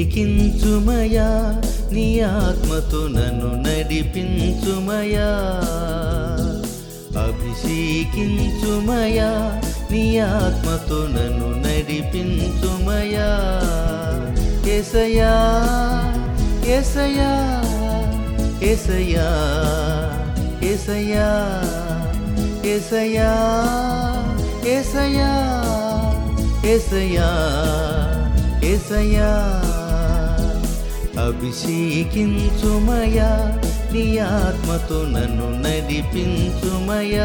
అభిషేకించుమయా నీ ఆత్మతో నన్ను నడిపించుమయా అభిషేకించుమయా నీ ఆత్మతో నన్ను నడిపించుమయా ఎసయా ఎసయా ఎసయా ఎసయా ఎసయా ఎసయా ఎసయా ఎసయా అభిషేకించుమయా నీ ఆత్మతో నన్ను నడిపించుమయా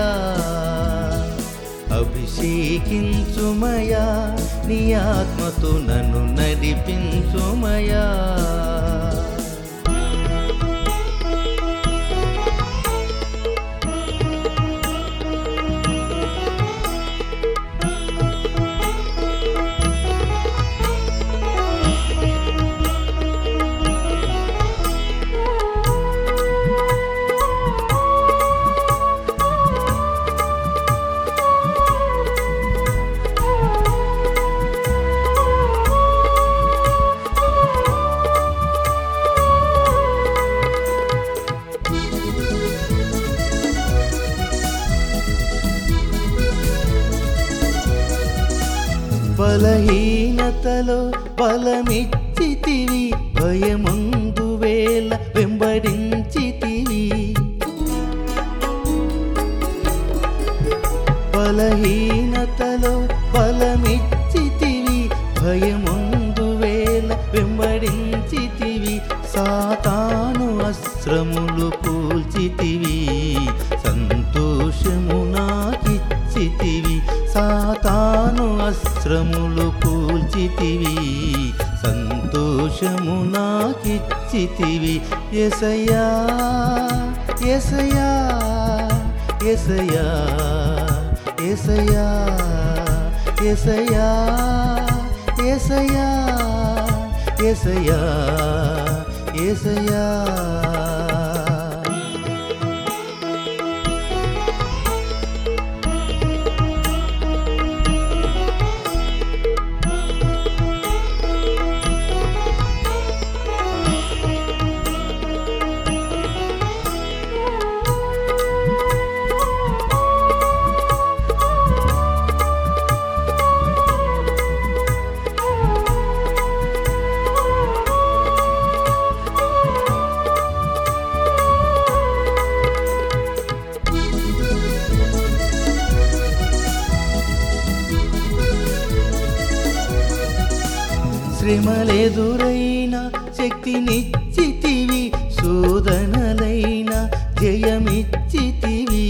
అభిషేకించుమయా నీ ఆత్మతో నన్ను నడిపించుమయా బలహీనతలో బలమిచ్చితివి భయముందు వేళ వెంబడించితివి బలహీనతలో బలమిచ్చితివి భయముందు వేళ వెంబడించితివి సాతాను అస్త్రములు కూల్చితివి సంతోషము నాకిచ్చితివి సాతాను అస్త్రములు కూల్చితివి సంతోషము నాకిచ్చితివి ఎసయా ఎసయా ఎసయా ఎసయా ఎసయా ఎసయా ఎసయా ఎసయా శ్రమలెదురైన శక్తినిచ్చితివి శోధనలైన జయమిచ్చితివి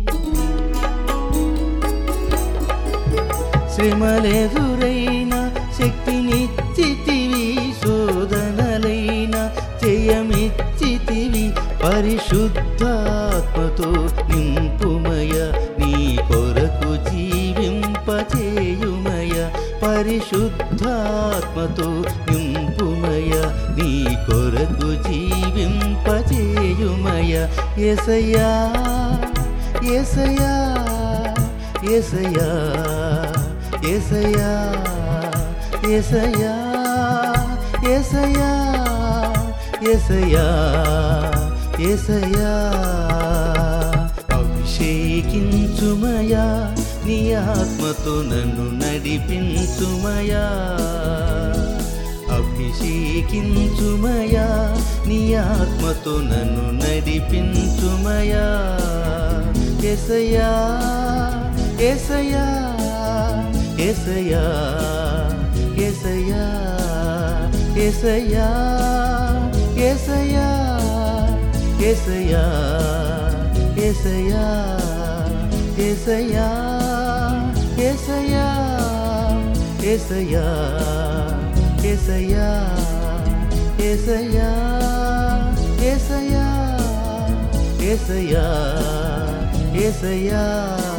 శ్రమలెదురైన శక్తినిచ్చితివి శోధనలైన జయమిచ్చితివి పరిశుద్ధాత్మతో నింపుమయ నీ కొరకు జీవింపచేయుమయ పరిశుద్ధాత్మతో నింపుమయ నీ కొరకు జీవింపచేయుమయ ఎసయా ఎసయా ఎసయా ఎసయా ఎసయా ఎసయా ఎసయా ఎసయా అభిషేకించుమయా నీ ఆత్మతో నన్ను నడిపించుమయా అభిషేకించుమయా నీ ఆత్మతో నన్ను నడిపించుమయా ఎసయా ఎసయా ఎసయా ఎసయా ఎసయా ఎసయా ఎసయా ఎసయా ఎసయా ఎసయా ఎసయా ఎసయా ఎసయా ఎసయా ఎసయా ఎసయా